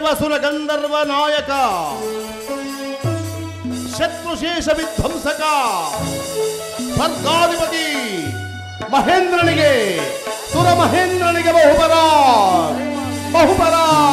ದೇವಸುರ ಗಂಧರ್ವ ನಾಯಕ ಶತ್ರುಶೇಷ ವಿಧ್ವಂಸಕ ಸ್ವರ್ಗಾಧಿಪತಿ ಮಹೇಂದ್ರನಿಗೆ ಸುರ ಮಹೇಂದ್ರನಿಗೆ ಬಹುಪರ ಬಹುಪರ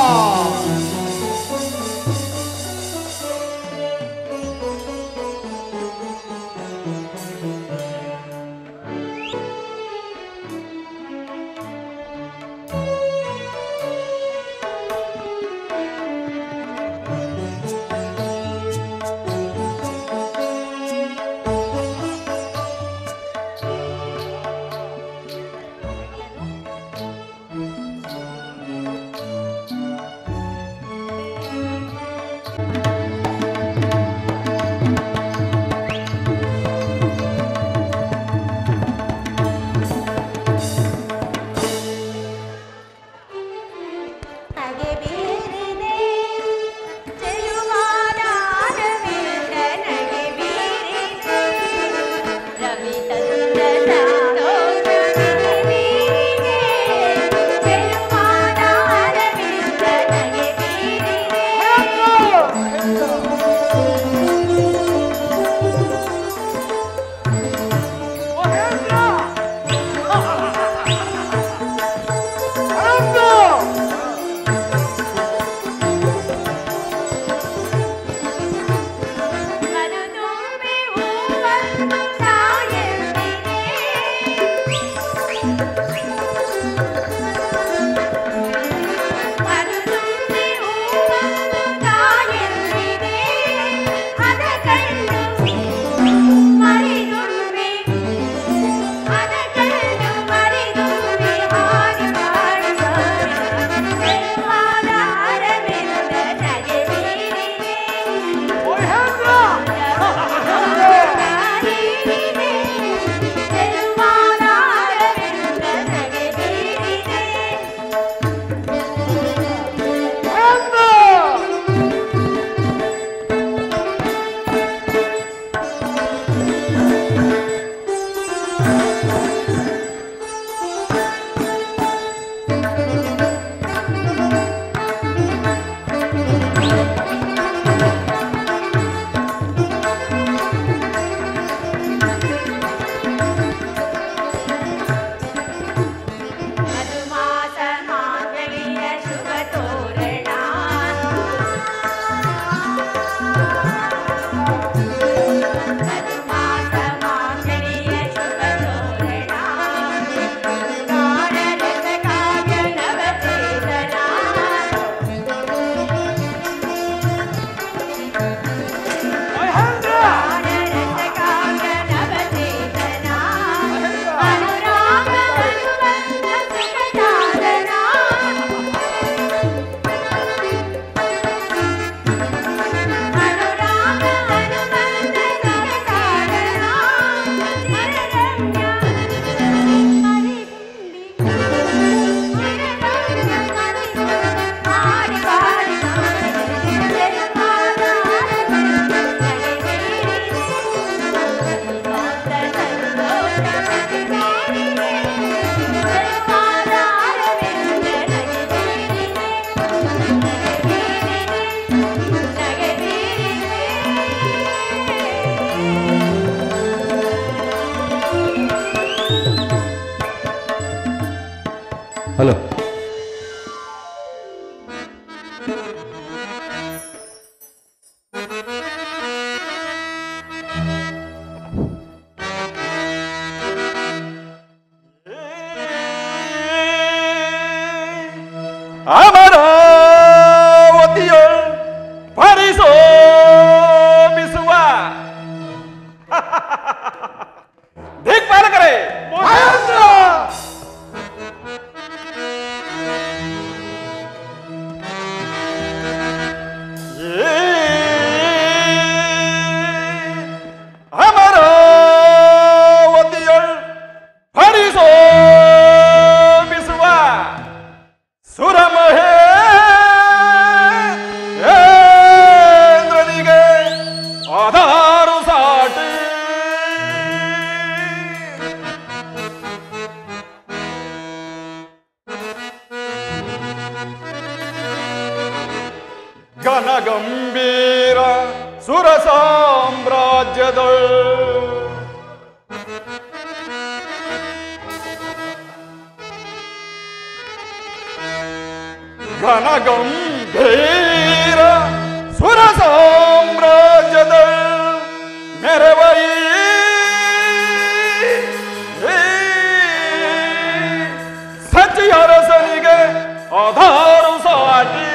ನಗೆ ಬೀರಿದೆ ಚೆಲುವಾದ ಅರವಿಂದ ನಗೆ ಬೀರಿದೆ ರವಿ ತಂದ ಸಂತೋಷ ನಗೆ ಬೀರಿದೆ ಚೆಲುವಾದ ಅರವಿಂದ ನಗೆ ಬೀರಿದೆ ಮನದುಂಬಿ ಹೂವನ್ನು ತಾಯಂದಿದೆ ಮನದುಂಬಿ ಹೂವನ್ನು ತಾಯಂದಿದೆ ಅದ ಕಣ್ಣು ಮರಿದುಂಬಿ ಅದ ಕಣ್ಣು ಮರಿದುಂಬಿ ಹಾಡಿ ಹಾಡಿ ಹಾಡಿ ಚೆಲುವಾದ ಅರವಿಂದ ನಗೆ ಬೀರಿದೆ ಮಧುಮಾಸ ಮಾಂಗಲ್ಯ ಶುಭ ತೋರಣ ಮಧುಮಾಸ ಮಾಂಗಲ್ಯ ಶುಭ ತೋರಣ ಗಾಢರಸ ಕಾವ್ಯ ನವಚೇತನ ಗಾಢರಸ ಕಾವ್ಯ ನವಚೇತನ ಅನುರಾಗ ಅನುಬಂಧ ಸುಖಸಾಧನ ಅನುರಾಗ ಅನುಬಂಧ ಸುಖಸಾಧನ ಮರರಮ್ಯ ಮರಿದುಂಬಿ ಮರರಮ್ಯ ಮರಿದುಂಬಿ ಹಾಡಿ ಹಾಡಿ ಹಾಡಿ ಜಯಮಾಲ ಹಲೋ ಅಮರಾವತಿಯೊಳ್ ಪರಿಸೋಮಿಸುವ ದಿಕ್ಪಾಲಕರೇ ಅಮರಾವತಿಯೊಳ್ ಪರಿಸೋಮಿಸುವ ಸುರಮಹೇಂದ್ರನಿಗೆ ಆಧಾರು ಸಾಟಿ ಘನಗಂಭೀರ ಸುರ ಸಾಮ್ರಾಜ್ಯದ ಘನಗಂಭೀರ ಸುರ ಸಾಮ್ರಾಜ್ಯದ ಮೆರವೈ ಸಚಿ ಅರಸನಿಗೆ ಆಧಾರು ಸಾಟಿ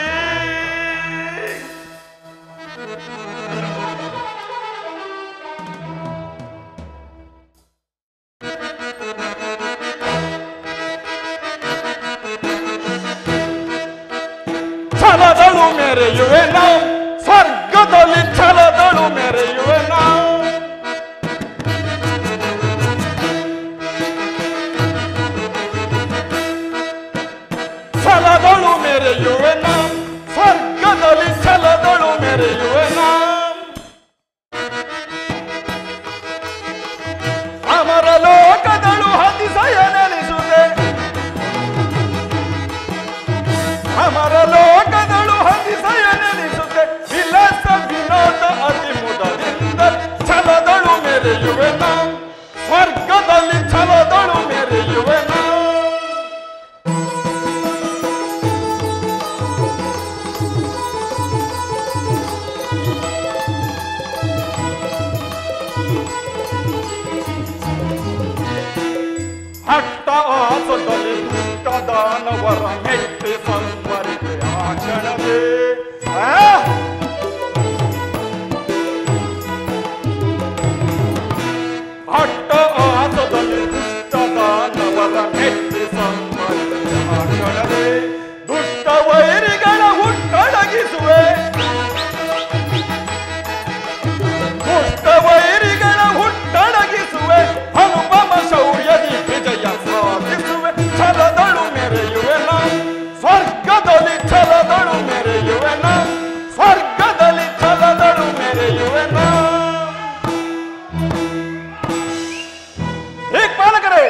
ಛಲದಳು ಮೆರೆಯುವೆ ನಾವು ಸ್ವರ್ಗದಲ್ಲಿ ಛಲದಳು ಮೆರೆಯುವೆ ನಾವು ಛಲದಳು ಮೆರೆಯುವೆ ನಾವು ಸ್ವರ್ಗದಲ್ಲಿ ಛಲದಳು ಮೆರೆಯುವೆ ನಾವು ಅಮರ ಲೋಕದಳು ಹತಿಸಯ ನೆನೆಸುತ್ತೆ ಅಮರ ಲೋಕದಳು ಹತಿಸಯ ನೆನೆಸುತ್ತೆ ವಿಲಾಸ ವಿನೋದ ಅತಿ ಮುದದಿಂದ ಛಲದಳು ಮೆರೆಯುವೆ ನಾವು ಸ್ವರ್ಗದಲ್ಲಿ ಛಲದಳು ಮೆರೆಯುವೆ ನಾವು ಹಟ್ಟ ಆಸದಲ್ಲಿ ದುಷ್ಟದಾನವರ ಮೆಟ್ಟಿ ಸಂವರಿಕೆ ಆ ಕ್ಷಣವೇ ಆ! ಹಟ್ಟ ಆಸದಲ್ಲಿ ದುಷ್ಟದಾನವರ ಮೆಟ್ಟಿ ಸಂವರಿಕೆ ಆ ಕ್ಷಣವೇ ದುಷ್ಟ ವೈರಿಗಳ ಹುಟ್ಟಡಗಿಸುವೆ ದುಷ್ಟ ವೈರಿಗಳ ಹುಟ್ಟಡಗಿಸುವೆ ಅನುಪಮ ಶೌರ್ಯದಿ ವಿಜಯ ಸಾಧಿಸುವೆ ಛಲದಳು ಮೆರೆಯುವೆ ನಾವು ಸ್ವರ್ಗದಲ್ಲಿ ಛಲದಳು ಮೆರೆಯುವೆ ನಾವು ಸ್ವರ್ಗದಲ್ಲಿ ಛಲದಳು ಮೆರೆಯುವೆ ನಾವು ಹೀಗ್ ಪಾಲಕರೇ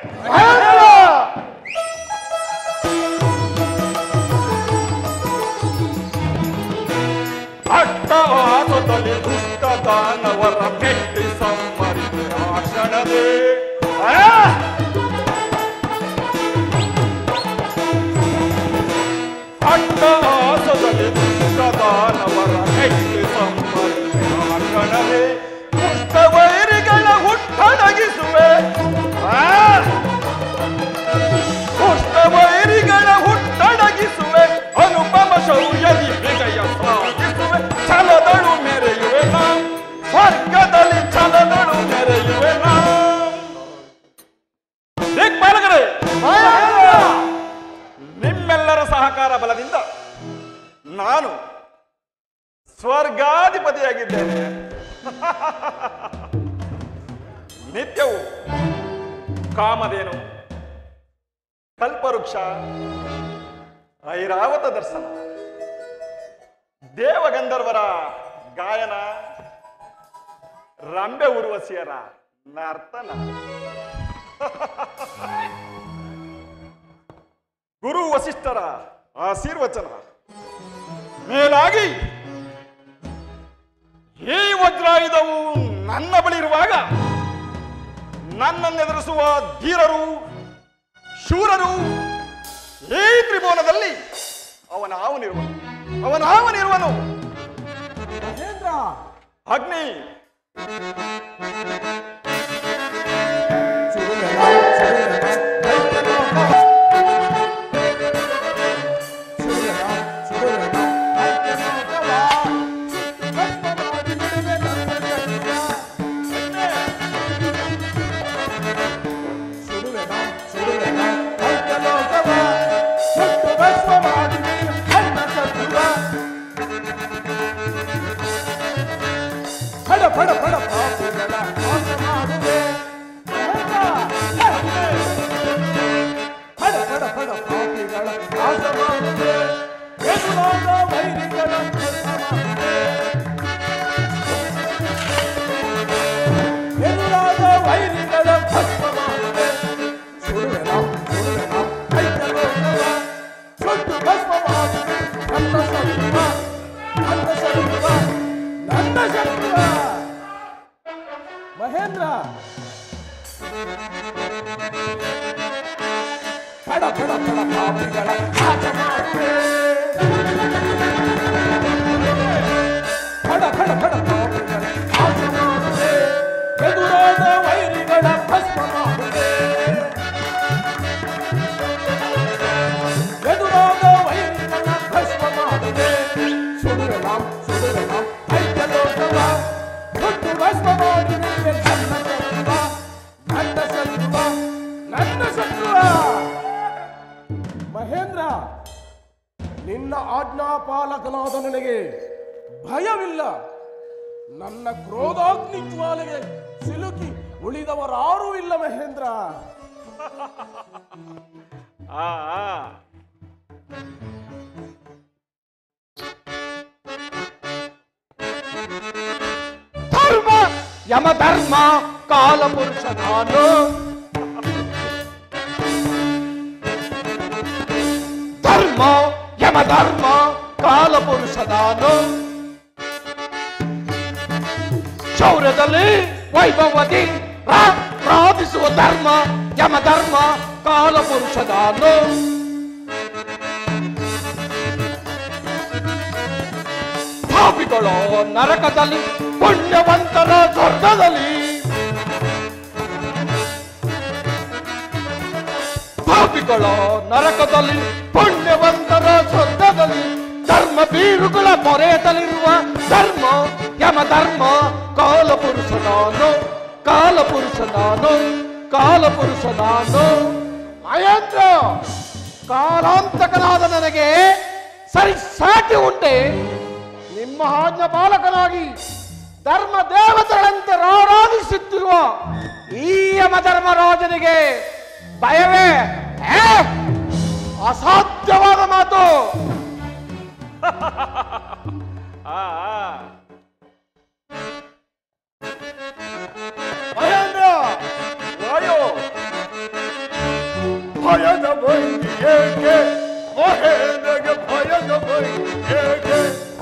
ಅಟ್ಟಹಾಸದಲ್ಲಿ ದುಷ್ಟ ದಾನವರ ಮೆಟ್ಟಿ ಸಂವರಿಕೆ ಆ ಕ್ಷಣವೇ ಆ! ಅಟ್ಟಹಾಸದಲ್ಲಿ ದುಷ್ಟ ದಾನವರ ಮೆಟ್ಟಿ ಸಂವರಿಕೆ ಆ ಕ್ಷಣವೇ ದುಷ್ಟ ವೈರಿಗಳ ಹುಟ್ಟಡಗಿಸುವೆ ಆ! ದುಷ್ಟ ವೈರಿಗಳ ಹುಟ್ಟಡಗಿಸುವೆ ಅನುಪಮ ಶೌರ್ಯದಿ ವಿಜಯ ಸಾಧಿಸುವೆ ಛಲದಳು ಮೆರೆಯುವೆ ನಾವು ಸ್ವರ್ಗದಲ್ಲಿ ಛಲದಳು ಮೆರೆಯುವೆ ನಾವು ದಿಕ್ಪಾಲಕರೇ ನಿಮ್ಮೆಲ್ಲರ ಸಹಕಾರ ಬಲದಿಂದ ನಾನು ಸ್ವರ್ಗಾಧಿಪತಿಯಾಗಿದ್ದೇನೆ ನಿತ್ಯವೂ ಕಾಮಧೇನು ಕಲ್ಪವೃಕ್ಷ ಐರಾವತ ದರ್ಶನ ದೇವಗಂಧರ್ವರ ಗಾಯನ ರಂಬೆ ಉರ್ವಶಿಯರ ನರ್ತನ ಗುರು ವಸಿಷ್ಠರ ಆಶೀರ್ವಚನ ಮೇಲಾಗಿ ಈ ವಜ್ರಾಯುಧವು ನನ್ನ ಬಳಿ ಇರುವಾಗ ನನ್ನನ್ನೆದುರಿಸುವ ಧೀರರು ಶೂರರು ಈ ತ್ರಿಭುವನದಲ್ಲಿ ಅವನ ಅವನಿರುವನು ಅವನ ಅವನಿರುವನು ಮಹೇಂದ್ರ ಅಗ್ನಿ ಸುಡುವೆನ, ಸುಡುವೆನ, ದೈತ್ಯಲೋಕ. ಸುಡುವೆನ, ಸುಡುವೆನ, ದೈತ್ಯಲೋಕವ. ಭಸ್ಮವಾಗಿ ಬಿಡುವೆ ನನ್ನ ಕೈಯ. ಸುಡುವೆನ, ಸುಡುವೆನ, ದೈತ್ಯಲೋಕವ. ಸುಟ್ಟು ಭಸ್ಮವಾಗಿ ಬಿಡುವೆ ನನ್ನ ಶತ್ರುವ. ಫಡ ಫಡ ಫಡ ಪಾಪಿಗಳ ನಾಶ ಮಾಡುವೆ ಫಡ ಫಡ ಫಡ ಪಾಪಿಗಳ ನಾಶ ಮಾಡುವೆ ಎದುರಾದ ವೈರಿಗಳ ಧ್ವಂಸ ಮಾಡುವೆ ಎದುರಾದ ವೈರಿಗಳ ಭಸ್ಮ ಮಾಡುವೆ ಸುಡುವೆನ ಸುಡುವೆನ ಕೈತಲೋಕವ ಸುಟ್ಟು ಭಸ್ಮ ಮಾಡುವೆ ನನ್ನ ಶತ್ರುವ ನಾಶ ಮಾಡುವೆ ಖಡ ಖಡ ಖಡ ಪಾಪಿಗಳ ನಾಶ ಮಾಡುವೆ ಎದುರಾದ ವೈರಿಗಳ ಭಸ್ಮ ಮಾಡುವೆ ಎದುರಾದ ವೈರಿಗಳ ಭಸ್ಮ ಮಾಡುವೆ ಸುಡುವೆನ ಸುಡುವೆನ ಐಕ್ಯ ಲೋಕವ ಹುಟ್ಟು ಭಸ್ಮ ಮಾಡಿ ನಿಂತೆ ನನ್ನ ಶತ್ರುವ ನನ್ನ ಶತ್ರುವ ನನ್ನ ಶತ್ರುವ ಮಹೇಂದ್ರ ನಿನ್ನ ಆಜ್ಞಾಪಾಲಕನಾದ ನನಗೆ ಭಯವಿಲ್ಲ ನನ್ನ ಕ್ರೋಧಾಗ್ನಿ ಜ್ವಾಲೆಗೆ ಸಿಲುಕಿ ಉಳಿದವರಾರೂ ಇಲ್ಲ ಮಹೇಂದ್ರ ಆ ಆ. ಧರ್ಮ ಯಮ ಧರ್ಮ ಕಾಲಪುರುಷ ನಾನು ಧರ್ಮ ಯಮ ಧರ್ಮ ಕಾಲಪುರುಷ ನಾನು ಶೌರ್ಯದಲ್ಲಿ ವೈಭವದಿ ರಾ- ಪ್ರಾರ್ಥಿಸುವ ಧರ್ಮ ಯಮ ಧರ್ಮ ಕಾಲಪುರುಷ ನಾನು ಪಾಪಿಗಳು ನರಕದಲ್ಲಿ ಪುಣ್ಯವಂತರ ಸ್ವರ್ಗದಲ್ಲಿ ಪಾಪಿಗಳು ನರಕದಲ್ಲಿ ಪುಣ್ಯವಂತರ ಸ್ವರ್ಗದಲ್ಲಿ ಧರ್ಮ ಬೀರುಗಳ ಮೊರೆಯದಲ್ಲಿರುವ ಧರ್ಮ ಯಮ ಧರ್ಮ ಕಾಲಪುರುಷ ನಾನು ಕಾಲಪುರುಷ ನಾನು ಕಾಲಪುರುಷ ನಾನು ಮಹೇಂದ್ರ ಕಾಲಾಂತಕನಾದ ನನಗೆ ಸರಿ ಸಾಟಿ ಉಂಟೆ ನಿಮ್ಮ ಆಜ್ಞ ಪಾಲಕನಾಗಿ ಧರ್ಮ ದೇವತೆಗಳಂತೆ ಆರಾಧಿಸುತ್ತಿರುವ ಈ ಯಮ ಧರ್ಮರಾಜನಿಗೆ ಭಯವೇ ಏ? ಅಸಾಧ್ಯವಾದ ಮಾತು ಆ ಆ. ಮಹೇಂದ್ರ ವಾಯು ಭಯದ ಭಂಗಿ ಏಕೆ ಮಹೇಂದ್ರಗೆ ಭಯದ ಭಂಗಿ ಏಕೆ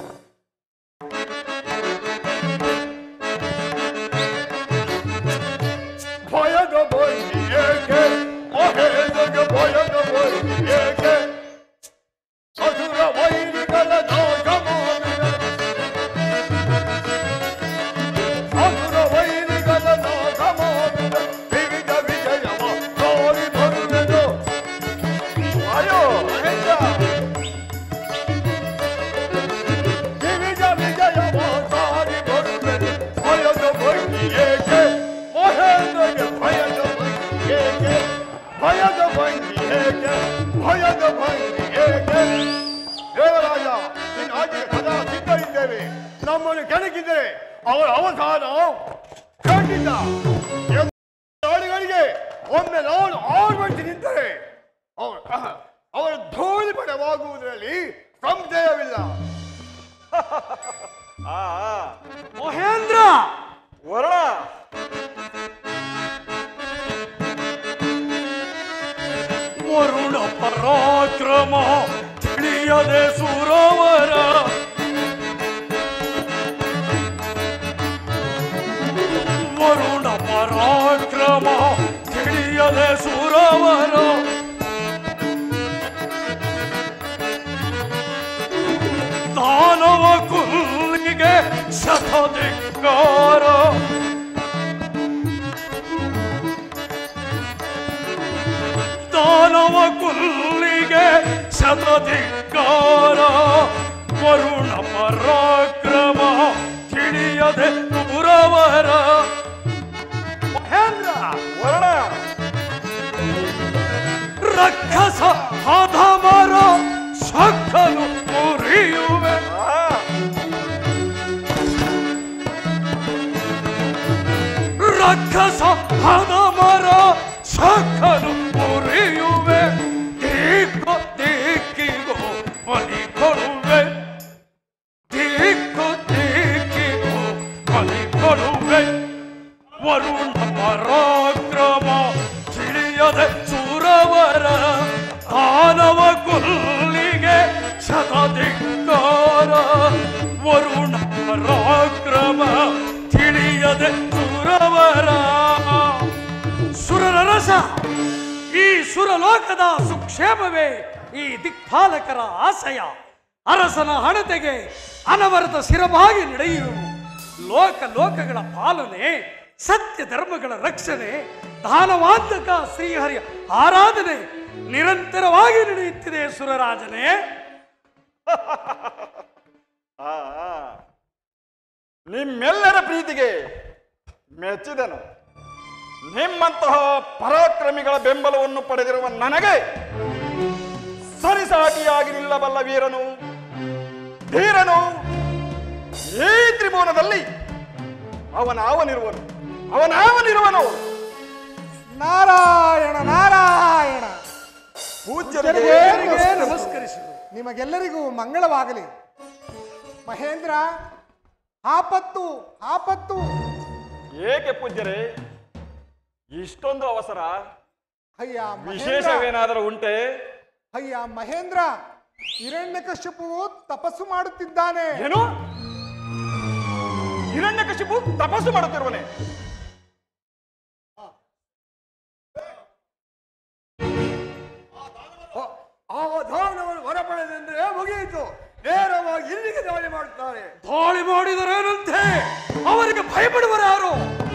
ಭಯದ ಭಂಗಿ ಏಕೆ ಮಹೇಂದ್ರಗೆ ಭಯದ ಭಂಗಿ ಏಕೆ ಅಸುರ ವೈರಿಗಳ ನಾಶ ಮಾಡಿದ ಅಸುರ ವೈರಿಗಳ ನಾಶ ಮಾಡಿದ ವಿವಿಧ ವಿಜಯವ ತೋರಿ ಬರುವೆನು ವಾಯು ಮಹೇಂದ್ರ ವಿವಿಧ ವಿಜಯವ ಸಾರಿ ಬರುವೆನು ಭಯದ ಭಂಗಿ ಏಕೆ ಮಹೇಂದ್ರಗೆ ಭಯದ ಭಂಗಿ ಏಕೆ ಭಯದ ಭಂಗಿ ಏಕೆ ಭಯದ ಭಂಗಿ ಏಕೆ ದೇವರಾಜ ನಿನ್ನ ಆಜ್ಞೆಗೆ ಸದಾ ಸಿದ್ಧರಿದ್ದೇವೆ ನಮ್ಮನ್ನು ಕೆಣಕಿದರೆ ಅವರ ಅವಸಾನ ಖಂಡಿತ ನಾಡುಗಳಿಗೆ ಒಮ್ಮೆ ನಾವು ಆರ್ಭಟಿಸಿ ನಿಂತರೆ ಅವರ ಅವರ ಧೂಳಿ ಪಡವಾಗುವುದರಲ್ಲಿ ಸಂಶಯವಿಲ್ಲ ಆ ಆ. ಮಹೇಂದ್ರ ವರುಣ ವರುಣ ಪರಾಕ್ರಮ ತಿಳಿಯದೆ ಸುರವರ ವರುಣ ಪರಾಕ್ರಮ ತಿಳಿಯದೆ ಸುರವರ ದಾನವ ಕುಲ್ಲಿಗೆ ಶತಧಿಕಾರ ದಾನವ ಕುಲ್ಲಿಗೆ ಶತಧಿಕಾರ ವರುಣ ಪರಾಕ್ರಮ ತಿಳಿಯದೆ ಪುರವರ ಮಹೇಂದ್ರ ವರುಣ ರಕ್ಕಸ ಹದಮರ ಸಕ್ಕಲು ಮುರಿಯುವೆ ಆ ರಕ್ಕಸ ಹದಮರ ಸಕ್ಕಲು ಮುರಿಯುವೆ ದಿಕ್ಕು ದಿಕ್ಕಿಗೂ ಬಲಿ ಕೊಡುವೆ ದಿಕ್ಕು ದಿಕ್ಕಿಗೂ ಬಲಿ ಕೊಡುವೆ ವರುಣ ಪರಾಕ್ರಮ ತಿಳಿಯದೆ ಸುರವರ ದಾನವ ಕುಲ್ಲಿಗೆ ಶತಧಿಕಾರ ವರುಣ ಪರಾಕ್ರಮ ತಿಳಿಯದೆ ಸುರವರ ಸುರರ ರಸ ಈ ಸುರಲೋಕದ ಸುಕ್ಷೇಮವೇ ಈ ದಿಕ್ಪಾಲಕರ ಆಶಯ ಅರಸನ ಹಣತೆಗೆ ಅನವರತ ಶಿರವಾಗಿ ನಡೆಯುವು ಲೋಕ ಲೋಕಗಳ ಪಾಲನೆ ಸತ್ಯ ಧರ್ಮಗಳ ರಕ್ಷಣೆ ದಾನವಾಂತಕ ಶ್ರೀಹರಿಯ ಆರಾಧನೆ ನಿರಂತರವಾಗಿ ನಡೆಯುತ್ತಿದೆ ಸುರರಾಜನೇ ಆ, ಆ. ನಿಮ್ಮೆಲ್ಲರ ಪ್ರೀತಿಗೆ ಮೆಚ್ಚಿದನು ನಿಮ್ಮಂತಹ ಪರಾಕ್ರಮಿಗಳ ಬೆಂಬಲವನ್ನು ಪಡೆದಿರುವ ನನಗೆ ಸರಿಸಾಟಿಯಾಗಿ ನಿಲ್ಲಬಲ್ಲ ವೀರನು ಧೀರನು ಈ ತ್ರಿಭುವನದಲ್ಲಿ ಅವನಾವನಿರುವನು ಅವನಾವನಿರುವನು ನಾರಾಯಣ ನಾರಾಯಣ ಪೂಜ್ಯರಿಗೆ ಪೂಜ್ಯರಿಗೆ ನಮಸ್ಕರಿಸುವುದು ನಿಮಗೆಲ್ಲರಿಗೂ ಮಂಗಳವಾಗಲಿ ಮಹೇಂದ್ರ ಆಪತ್ತು ಆಪತ್ತು ಏಕೆ ಪೂಜ್ಯರೇ ಇಷ್ಟೊಂದು ಅವಸರ ಅಯ್ಯ ಮಹೇಂದ್ರ ವಿಶೇಷವೇನಾದರೂ ಉಂಟೆ ಅಯ್ಯ ಮಹೇಂದ್ರ ಹಿರಣ್ಯಕಶ್ಯಪು ತಪಸ್ಸು ಮಾಡುತ್ತಿದ್ದಾನೆ ಏನು ಹಿರಣ್ಯಕಶಿಪು ತಪಸ್ಸು ಮಾಡುತ್ತಿರುವನೆ ಆ ಧಾನವನ್ನು ಹೊರಪಡೆದೆಂದರೆ ಮುಗಿಯಿತು ನೇರವಾಗಿ ಇಲ್ಲಿಗೆ ದಾಳಿ ಮಾಡುತ್ತಾರೆ ದಾಳಿ ಮಾಡಿದರೇನಂತೆ ಅವರಿಗೆ ಭಯಪಡುವರಾರು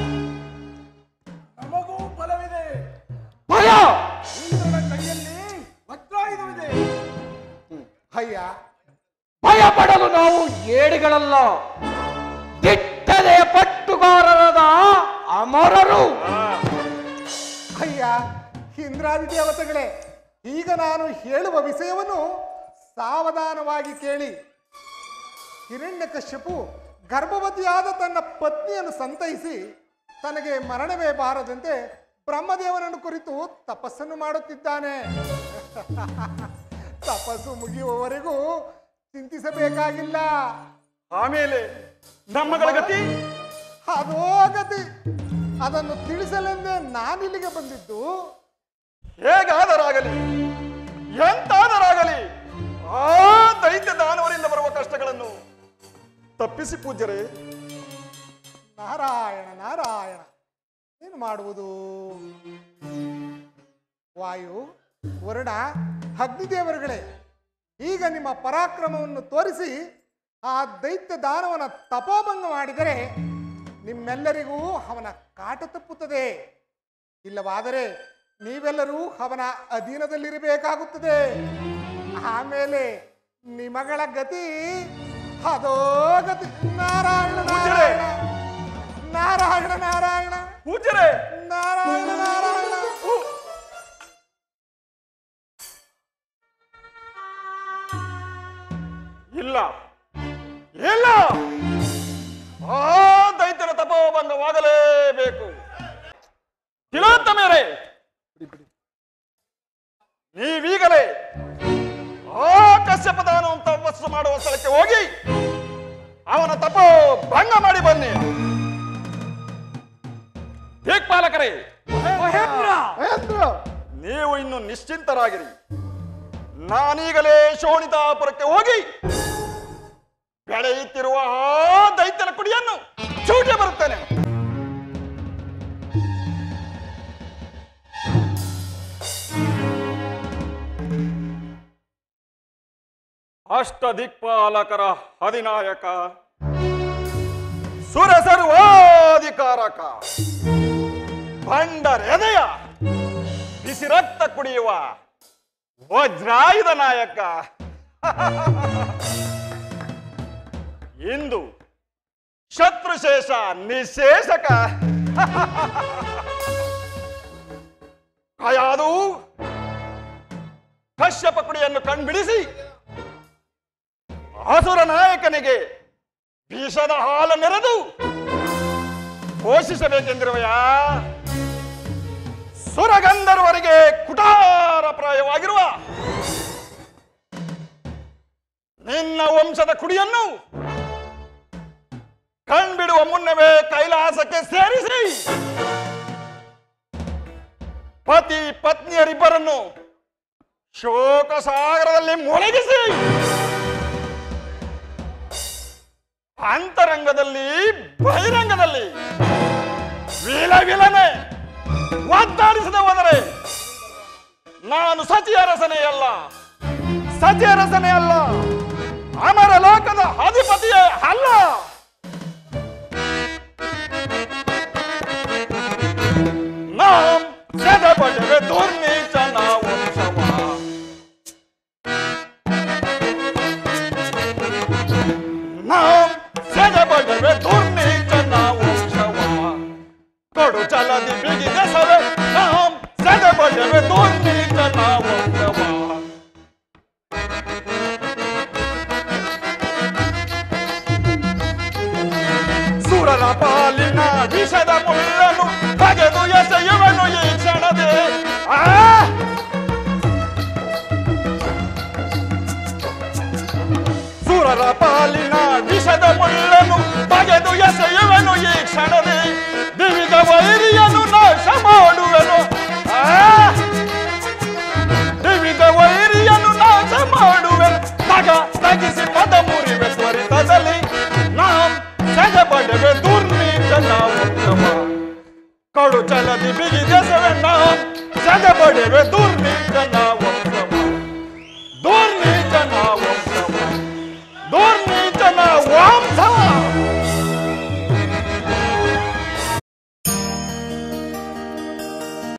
ನಮಗೂ ಬಲವಿದೆ ಭಯ ಇಂದ್ರನ ಕೈಯಲ್ಲಿ ವಜ್ರಾಯುಧವಿದೆ ಅಯ್ಯ ಭಯ ಪಡಲು ನಾವು ಏಡಿಗಳಲ್ಲ ದಿಟ್ಟದೆಯ ಪಟ್ಟುಗಾರರಾದ ಅಮರರು ಅಯ್ಯ ಇಂದ್ರಾದಿ ದೇವತೆಗಳೇ ಈಗ ನಾನು ಹೇಳುವ ವಿಷಯವನ್ನು ಸಾವಧಾನವಾಗಿ ಕೇಳಿ ಹಿರಣ್ಯಕಶ್ಯಪು ಗರ್ಭವತಿಯಾದ ತನ್ನ ಪತ್ನಿಯನ್ನು ಸಂತೈಸಿ ತನಗೆ ಮರಣವೇ ಬಾರದಂತೆ ಬ್ರಹ್ಮದೇವನನ್ನು ಕುರಿತು ತಪಸ್ಸನ್ನು ಮಾಡುತ್ತಿದ್ದಾನೆ ತಪಸ್ಸು ಮುಗಿಯುವವರೆಗೂ ಚಿಂತಿಸಬೇಕಾಗಿಲ್ಲ ಆಮೇಲೆ ನಮ್ಮಗಳ ಗತಿ ಅದೋ ಗತಿ ಅದನ್ನು ತಿಳಿಸಲೆಂದೇ ನಾನಿಲ್ಲಿಗೆ ಬಂದಿದ್ದು ಹೇಗಾದರಾಗಲಿ ಎಂತಾದರಾಗಲಿ ಆ ದೈತ್ಯ ದಾನವರಿಂದ ಬರುವ ಕಷ್ಟಗಳನ್ನು ತಪ್ಪಿಸಿ ಪೂಜ್ಯರೇ ನಾರಾಯಣ ನಾರಾಯಣ ಏನು ಮಾಡುವುದು ವಾಯು ವರುಣ ಅಗ್ನಿದೇವರುಗಳೇ ಈಗ ನಿಮ್ಮ ಪರಾಕ್ರಮವನ್ನು ತೋರಿಸಿ ಆ ದೈತ್ಯ ದಾನವನ ತಪೋಭಂಗ ಮಾಡಿದರೆ ನಿಮ್ಮೆಲ್ಲರಿಗೂ ಅವನ ಕಾಟ ತಪ್ಪುತ್ತದೆ ಇಲ್ಲವಾದರೆ ನೀವೆಲ್ಲರೂ ಅವನ ಅಧೀನದಲ್ಲಿರಬೇಕಾಗುತ್ತದೆ ಆಮೇಲೆ ನಿಮಗಳ ಗತಿ ಅದೋ ಗತಿ ನಾರಾಯಣ ನಾರಾಯಣ ನಾರಾಯಣ ನಾರಾಯಣ ಪೂಜ್ಯರೇ ನಾರಾಯಣ ನಾರಾಯಣ ಇಲ್ಲ ಇಲ್ಲ ಆ ದೈತ್ಯನ ತಪೋಭಂಗವಾಗಲೇಬೇಕು ತಿಲೋತ್ತಮೇರೆ ನೀವೀಗಲೇ ಆ ಕಶ್ಯಪ ದಾನವ ತಪಸ್ಸು ಮಾಡುವ ಸ್ಥಳಕ್ಕೆ ಹೋಗಿ ಅವನ ತಪೋ ಭಂಗ ಮಾಡಿ ಬನ್ನಿ ದಿಕ್ಪಾಲಕರೇ ಮಹೇಂದ್ರ ನೀವು ಇನ್ನು ನಿಶ್ಚಿಂತರಾಗಿರಿ ನಾನೀಗಲೇ ಶೋಣಿತಾಪುರಕ್ಕೆ ಹೋಗಿ ಬೆಳೆಯುತ್ತಿರುವ ಆ ದೈತ್ಯನ ಕುಡಿಯನ್ನು ಚೂಟಿ ಬರುತ್ತೇನೆ ಅಷ್ಟ ದಿಕ್ಪಾಲಕರ ಅಧಿನಾಯಕ ಸುರ ಸರ್ವಾಧಿಕಾರಕ ಬಂಡರೆದೆಯ ಬಿಸಿ ರಕ್ತ ಕುಡಿಯುವ ವಜ್ರಾಯುಧ ನಾಯಕ ಇಂದು ಶತ್ರುಶೇಷ ನಿಶೇಷಕ ಕಯಾದು ಕಶ್ಯಪ ಕುಡಿಯನ್ನು ಕಣ್ಬಿಡಿಸಿ ಅಸುರ ನಾಯಕನಿಗೆ ವಿಷದ ಹಾಲು ನೆರೆದು ಪೋಷಿಸಬೇಕೆಂದಿರುವೆಯಾ ಸುರಗಂಧರ್ವರಿಗೆ ಕುಟಾರ ಪ್ರಾಯವಾಗಿರುವ ನಿನ್ನ ವಂಶದ ಕುಡಿಯನ್ನು ಕಣ್ಬಿಡುವ ಮುನ್ನವೇ ಕೈಲಾಸಕ್ಕೆ ಸೇರಿಸಿ ಪತಿ ಪತ್ನಿಯರಿಬ್ಬರನ್ನು ಶೋಕ ಸಾಗರದಲ್ಲಿ ಮುಳುಗಿಸಿ ಅಂತರಂಗದಲ್ಲಿ ಬಹಿರಂಗದಲ್ಲಿ ವಿಲ ವಿಲನೆ ಒದ್ದಾಡಿಸದೆ ಹೋದರೆ ನಾನು ಸತಿ ಅರಸನೇ ಅಲ್ಲ ಸತ್ಯರಸನೇ ಅಲ್ಲ ಅಮರ ಲೋಕದ ಅಧಿಪತಿಯೇ ಅಲ್ಲ ನಾಂ ಸದಪಟವೆ ದುರ್ನೀಚನ ವಂಶವ ನಾಂ ಸದಪಟವೆ ದುರ್ನೀಚನ ವಂಶವ ಕೊಡು ಚಲದಿ ಬಿಗಿದ ಸವೆ ನಾಂ ಸದಪಟವೆ ದುರ್ನೀಚನ ವಂಶವ ಸುರರ ಪಾಲಿನ ವಿಷದ ಮುಳ್ಳನು ಬಗೆದು ಎಸೆಯುವನು ಈ ಕ್ಷಣದೇ ಆ ಸುರರ ಪಾಲಿನ ವಿಷದ ಮುಳ್ಳನು ಬಗೆದು ಎಸೆಯುವನು ಈ ಕ್ಷಣದೇ ವಿವಿಧ ವೈರಿಯನ್ನು ನಾಶ ಮಾಡುವೆನು ಆ ವಿವಿಧ ವೈರಿಯನ್ನು ನಾಶ ಮಾಡುವೆನು ತಗ ತಗಿಸಿ ಪದ ಮುರಿವೆ ತ್ವರಿತದಲ್ಲಿ ನಾಂ ಸೆಜಬಡವೆ ದುರ್ನೀಚನ ಉತ್ತಮ ಕಡು ಚಲದಿ ಬಿಗಿದೆಸವೆ ನಾಂ ಸೆಜಬಡವೆ ದುರ್